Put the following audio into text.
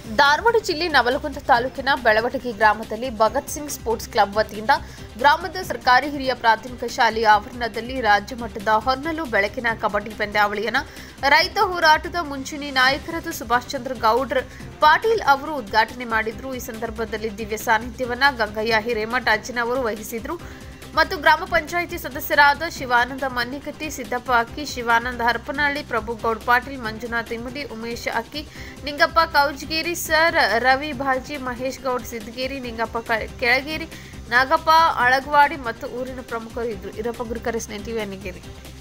ಧಾರವಾಡ ಜಿಲ್ಲೆ ನವಲಗುಂದ ತಾಲೂಕಿನ ಬೆಳವಟಗಿ ಗ್ರಾಮದಲ್ಲಿ ಭಗತ್ ಸಿಂಗ್ ಸ್ಪೋರ್ಟ್ಸ್ ಕ್ಲಬ್ ವತಿಯಿಂದ ಗ್ರಾಮದ ಸರ್ಕಾರಿ ಹಿರಿಯ ಪ್ರಾಥಮಿಕ ಶಾಲೆಯ ಆವರಣದಲ್ಲಿ ರಾಜ್ಯ ಮಟ್ಟದ ಹೊನ್ನಲು ಬೆಳಕಿನ ಕಬಡ್ಡಿ ಪಂದ್ಯಾವಳಿಯನ್ನು ರೈತ ಹೋರಾಟದ ಮುಂಚೂಣಿ ನಾಯಕರಾದ ಸುಭಾಷ್ ಚಂದ್ರ ಗೌಡ್ರ ಪಾಟೀಲ್ ಅವರು ಉದ್ಘಾಟನೆ ಮಾಡಿದ್ರು ಈ ಸಂದರ್ಭದಲ್ಲಿ ದಿವ್ಯ ಸಾನ್ನಿಧ್ಯವನ್ನ ಗಂಗಯ್ಯ ಹಿರೇಮಠ ಅಜ್ಜನವರು ವಹಿಸಿದ್ರು ಮತ್ತು ಗ್ರಾಮ ಪಂಚಾಯಿತಿ ಸದಸ್ಯರಾದ ಶಿವಾನಂದ ಮನ್ನಿಕಟ್ಟಿ ಸಿದ್ದಪ್ಪ ಅಕ್ಕಿ ಶಿವಾನಂದ ಹರಪನಹಳ್ಳಿ ಪ್ರಭು ಗೌಡ್ ಪಾಟೀಲ್ ಮಂಜುನಾಥ್ ಇಮ್ಮಡಿ ಉಮೇಶ್ ಅಕ್ಕಿ ನಿಂಗಪ್ಪ ಕೌಜ್ಗೇರಿ ಸರ್ ರವಿ ಭಾಜಿ ಮಹೇಶ್ ಗೌಡ್ ಸಿದ್ದಗೇರಿ ನಿಂಗಪ್ಪ ಕ- ಕೆಳಗೇರಿ ನಾಗಪ್ಪ ಅಳಗವಾಡಿ ಮತ್ತು ಊರಿನ ಪ್ರಮುಖರು ಇದ್ರು ಇರಪ್ಪ ಗುರುಕರಿಸ್ನೆ ಟಿವಿ ಅನ್ನಿಗೇರಿ